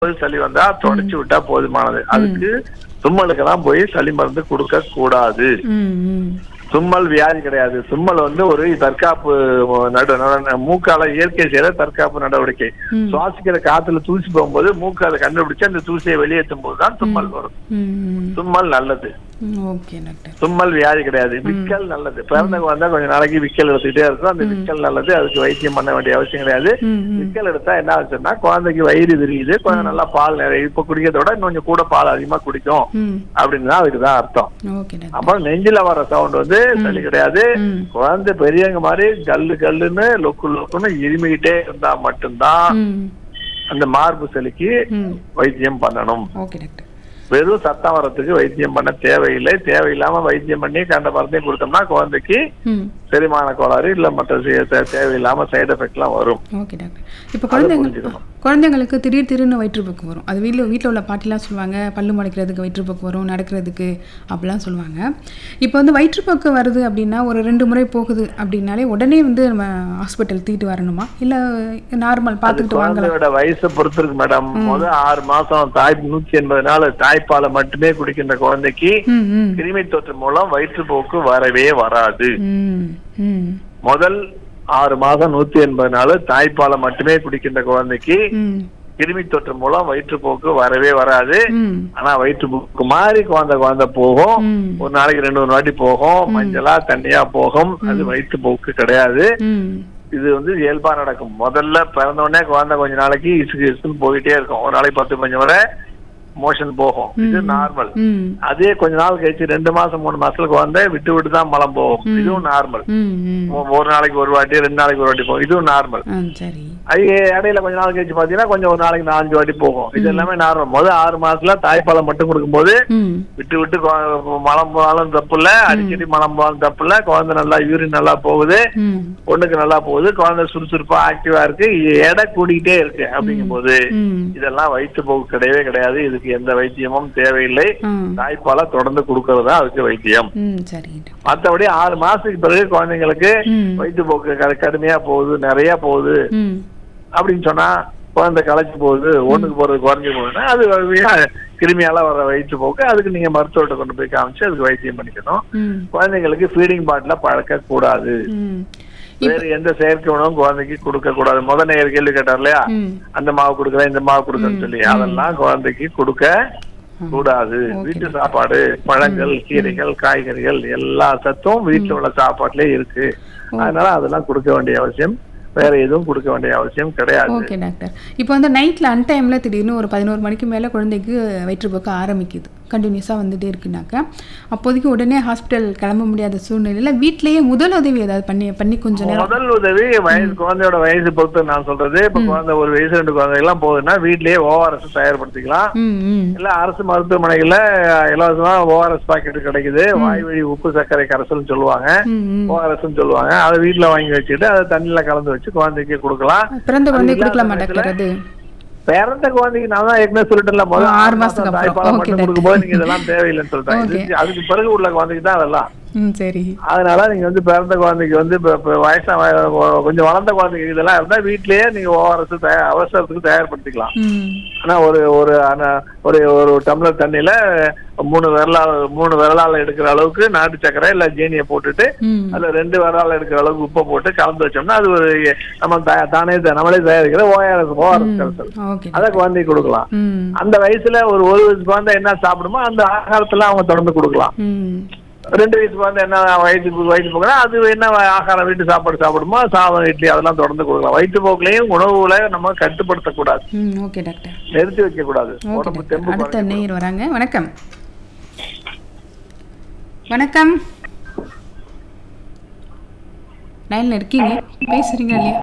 தும்மல் சளி வந்தா தொடச்சு விட்டா போதுமானது அதுக்கு தும்மலுக்கெல்லாம் போய் சளி மருந்து கொடுக்க கூடாது ம் ம் தும்மல் வியாதி கிடையாது தும்மல் வந்து ஒரு தற்காப்பு நடு நட- மூக்கால இயற்கை செய்யற தற்காப்பு நடவடிக்கை ம். சுவாசிக்கிற காத்துல தூசி போகும்போது மூக்கு அதை கண்டுபிடிச்சு அந்த தூசியை வெளியேற்றும் போதுதான் தும்மல் வரும் ம் தும்மல் நல்லது ம் ஓகே டாக்டர் தும்மல் வியாதி கிடையாது விக்கல் நல்லது பிறந்த வந்தா கொஞ்ச நாளைக்கு விக்கல் எடுத்துக்கிட்டே இருக்கும் அந்த விக்கல் நல்லது அதுக்கு வைத்தியம் பண்ண வேண்டிய அவசியம் கிடையாது ம் ம் விக்கல் எடுத்தா என்ன ஆச்சுன்னா குழந்தைக்கு வயிறு விரியுது கொஞ்சம் நல்லா பால் நிறைய இப்ப குடிக்கிறத விட இன்னும் கொஞ்சம் கூட பால் அதிகமா குடிக்கும் ம் அப்படின்னு தான் அதுக்கு தான் அர்த்தம் ஓகே டாக்டர் அப்புறம் நெஞ்சில வர சவுண்ட் வந்து சளி கிடையாது ம் குழந்தை பெரியவங்க மாதிரி கல்லு கல்லுன்னு லொக்கு லொக்குன்னு இருமிக்கிட்டே இருந்தா மட்டும்தான் ம் அந்த மார்பு சளிக்கு ம் வைத்தியம் பண்ணணும் ஓகே டாக்டர் வெறும் சத்தம் வரத்துக்கு வைத்தியம் பண்ண தேவையில்லை தேவையில்லாம வைத்தியம் பண்ணி கண்ட மருந்தையும் கொடுத்தோம்னா குழந்தைக்கு ம் செரிமான கோளாறு இல்ல மற்ற சே- தே- தேவையில்லாம சைடு எஃபெக்ட் எல்லாம் வரும் ஓகே டாக்டர் இப்போ குழந்தைங்க புரிஞ்சுக்கணும். குழந்தைங்களுக்கு திடீர் திடீர்னு வயிற்றுப்போக்கு வரும் அது வீட்டில் வீட்டில் உள்ள பாட்டிலாம் சொல்லுவாங்க பல்லு முளைக்கிறதுக்கு வயிற்றுப்போக்கு வரும் நடக்கிறதுக்கு அப்படிலாம் சொல்லுவாங்க இப்போ வந்து வயிற்றுப்போக்கு வருது அப்படின்னா ஒரு ரெண்டு முறை போகுது அப்படின்னாலே உடனே வந்து நம்ம ஹாஸ்பிட்டல் தூக்கிட்டு வரணுமா இல்லை நார்மல் பார்த்துக்கிட்டு வாங்கலாம் குழந்தையோட வயசை பொறுத்து இருக்கு மேடம் முதல் ஆறு மாசம் தாய் நூத்தி எண்பது நாள் தாய்ப்பாலை மட்டுமே குடிக்கின்ற குழந்தைக்கு ம் ம் கிருமி தொற்று மூலம் வயிற்றுப்போக்கு வரவே வராது ம் ம் முதல் ஆறு மாதம் நூத்தி எண்பது நாள் தாய்ப்பாலை மட்டுமே குடிக்கின்ற குழந்தைக்கு ம் கிருமி தொற்று மூலம் வயிற்றுப்போக்கு வரவே வராது ம் ஆனா வயிற்றுப்போக்கு மாதிரி குழந்தை குழந்தை போகும் ம் ஒரு நாளைக்கு ரெண்டு மூணு வாட்டி போகும் மஞ்சளா தண்ணியா போகும் அது வயிற்றுப்போக்கு கிடையாது ம் இது வந்து இயல்பா நடக்கும் முதல்ல பிறந்த உடனே குழந்தை கொஞ்ச நாளைக்கு இசுக்கு இசுக்குன்னு போயிட்டே இருக்கும் ஒரு நாளைக்கு பத்து கொஞ்சம் வரை மோஷன் போகும் இது நார்மல் ம் அதே கொஞ்ச நாள் கழிச்சு ரெண்டு மாசம் மூணு மாசத்துல குழந்தை விட்டு விட்டு தான் மலம் போகும் இதுவும் நார்மல் ம் ம் ஒரு நாளைக்கு ஒரு வாட்டி ரெண்டு நாளைக்கு ஒரு வாட்டி போகும் இதுவும் நார்மல் ஆ சரி அது இடையில கொஞ்ச நாள் கழிச்சு பாத்தீங்கன்னா கொஞ்சம் ஒரு நாளைக்கு நாலஞ்சு வாட்டி போகும் இது எல்லாமே நார்மல் முதல் ஆறு மாசத்துல தாய்ப்பாலை மட்டும் கொடுக்கும்போது ம் விட்டு விட்டு கொ- மலம் போனாலும் தப்பு இல்ல அடிக்கடி மலம் போனாலும் தப்பு இல்ல குழந்தை நல்லா யூரின் நல்லா போகுது ம் பொண்ணுக்கு நல்லா போகுது குழந்தை சுறுசுறுப்பா ஆக்டிவா இருக்கு எடை கூடிக்கிட்டே இருக்கு அப்படிங்கும்போது ம் இதெல்லாம் வயிற்று போக்கு கிடையவே கிடையாது இதுக்கு எந்த வைத்தியமும் தேவையில்லை ம் தாய்ப்பாலை தொடர்ந்து கொடுக்கறது தான் அதுக்கு வைத்தியம் ம் சரி டாக்டர் மத்தபடி ஆறு மாசத்துக்கு பிறகு குழந்தைங்களுக்கு ம் வயிற்று போக்கு க- கடுமையா போகுது நிறைய போகுது ம் அப்படின்னு சொன்னா குழந்தை களைச்சு போகுது ஒண்ணுக்கு போறது குறைஞ்சு போகுதுன்னா அது வழியா கிருமியால வர வயிற்று போக்கு அதுக்கு நீங்க மருத்துவர்கிட்ட கொண்டு போய் காமிச்சு அதுக்கு வைத்தியம் பண்ணிக்கணும் ம் குழந்தைங்களுக்கு ஃபீடிங் பாட்டில பழக்க கூடாது ம் வேற எந்த செயற்கை உணவும் குழந்தைக்கு கொடுக்க கூடாது முத நேர் கேள்வி கேட்டார் இல்லையா ம் அந்த மாவு கொடுக்குறேன் இந்த மாவு கொடுக்குறேன்னு சொல்லி அதெல்லாம் குழந்தைக்கு கொடுக்க கூடாது வீட்டு சாப்பாடு பழங்கள் கீரைகள் காய்கறிகள் எல்லா சத்தும் வீட்டுல உள்ள சாப்பாட்டுலயே இருக்கு அதனால அதெல்லாம் கொடுக்க வேண்டிய அவசியம் வேற எதுவும் கொடுக்க வேண்டிய அவசியம் கிடையாது ஓகே டாக்டர் இப்போ வந்து நைட்டில் அன்டைமில் திடீர்னு ஒரு பதினோரு மணிக்கு மேலே குழந்தைக்கு வயிற்றுப்போக்கு ஆரம்பிக்குது கண்டினியூஸாக வந்துட்டே இருக்குனாக்கா அப்போதைக்கு உடனே ஹாஸ்பிட்டல் கிளம்ப முடியாத சூழ்நிலையில் வீட்டிலேயே முதல் உதவி ஏதாவது பண்ணி பண்ணி கொஞ்ச நேரம் முதல் உதவி வயசு குழந்தையோட வயசு பொறுத்து நான் சொல்றது இப்ப குழந்தை ஒரு வயசு ரெண்டு குழந்தை எல்லாம் போகுதுன்னா வீட்லயே ஓஆர்எஸ் தயார்படுத்திக்கலாம் ம் ம் இல்ல அரசு மருத்துவமனைகள்ல இலவசமா ஓஆர்எஸ் பாக்கெட் கிடைக்குது வாய் வழி உப்பு சர்க்கரை கரைசல்னு சொல்லுவாங்க ம் ம் ஓஆர்எஸ் சொல்லுவாங்க அதை வீட்ல வாங்கி வச்சுட்டு அதை தண்ணியில கலந்து வச்சு குழந்தைக்கு கொடுக்கலாம் பிறந்த குழந்தை அது இல்லாத கொடுக்கலாமா நேரத்துல- டாக்டர் அது பிறந்த குழந்தைக்கு நான் தான் ஏற்கனவே சொல்லிட்டேன்ல முதல்ல ஆ, ஆறு ஆறு மாசத்துக்கு மாசம் அப்புறம். தாய்ப்பாலை Okay, மட்டும் டாக்டர். கொடுக்கும்போது நீங்க இதெல்லாம் தேவையில்லைன்னு சொல்லிட்டேன் Okay. இது- அதுக்கு பிறகு உள்ள குழந்தைக்கு தான் அதெல்லாம் ம் சரி அதனால நீங்க வந்து பிறந்த குழந்தைக்கு வந்து இப்ப- இப்ப வயசா வ- கொஞ்சம் வளர்ந்த குழந்தைக்கு இதெல்லாம் இருந்தா வீட்லயே நீங்க ஓஆர்எஸ் அவசரத்துக்கு தயார்படுத்திக்கலாம் ம் ஆனா ஒரு ஒரு ஆனா ஒரு ஒரு டம்ளர் தண்ணியில மூணு விரலால் மூணு விரலால எடுக்கிற அளவுக்கு நாட்டு சக்கரை இல்ல ஜீனியை போட்டுட்டு ம் அதுல ரெண்டு விரலால எடுக்கிற அளவுக்கு உப்பை போட்டு கலந்து வச்சோம்னா அது ஒரு நம்ம த- தானே த- நம்மளே தயாரிக்கிற ஓஆர்எஸ் ஓஆர்எஸ் கரைசல் ஓகே அதை குழந்தைக்கு கொடுக்கலாம் ம் அந்த வயசுல ஒரு ஒரு வயசு குழந்தை என்ன சாப்பிடுமோ அந்த ஆகாரத்துல அவங்க தொடர்ந்து கொடுக்கலாம் ம் ரெண்டு வயசு குழந்தை என்ன வயிற்று வயிற்று போக்குனா அது என்ன ஆகாரம் வீட்டு சாப்பாடு சாப்பிடுமோ சாதம் இட்லி அதெல்லாம் தொடர்ந்து கொடுக்கலாம் வயிற்று போக்குலையும் உணவுகளை நம்ம கட்டுப்படுத்தக்கூடாது ம் ஓகே டாக்டர் நிறுத்தி வைக்க கூடாது ஓகே உடம்பு டாக்டர் தெம்பு அடுத்த குறையும். நேயர் வராங்க வணக்கம் வணக்கம் லைன்ல இருக்கீங்க பேசுறீங்க இல்லையா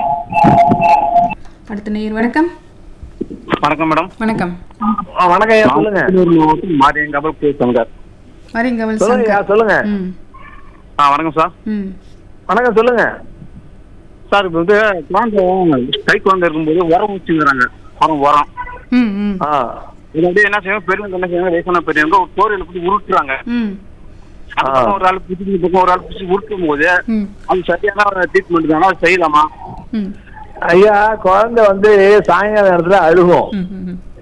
அடுத்த நேயர் வணக்கம் வணக்கம் மேடம் வணக்கம் ஆ, வணக்கம் ஐயா சொல்லுங்க மாவட்டம் மாரியங்காவல் கே சங்கர் வரீங்கவல் சொல்லுங்க ஐயா சங்கர் சொல்லுங்க ம் ஆ வணக்கம் சார் ம் வணக்கம் சொல்லுங்க சார் இப்போ வந்து குழந்தை கை குழந்தை இருக்கும்போது உரம் ஊற்றிங்கிறாங்க உரம் உரம் ம் ம் ஆ இது அப்படியே என்ன செய்வாங்க பெரியவங்க என்ன செய்வாங்க வயசான பெரியவங்க ஒரு தோரையில போட்டு உருட்டுறாங்க ம் அந்த பக்கம் ஒரு ஆள் பிடிச்சி இந்த பக்கம் ஒரு ஆள் பிடிச்சி உருட்டும் போது ம் அது சரியான ட்ரீட்மெண்ட் தானே அது செய்யலாமா ம் ஐயா குழந்தை வந்து சாயங்கால நேரத்துல அழுகும் ம் ம்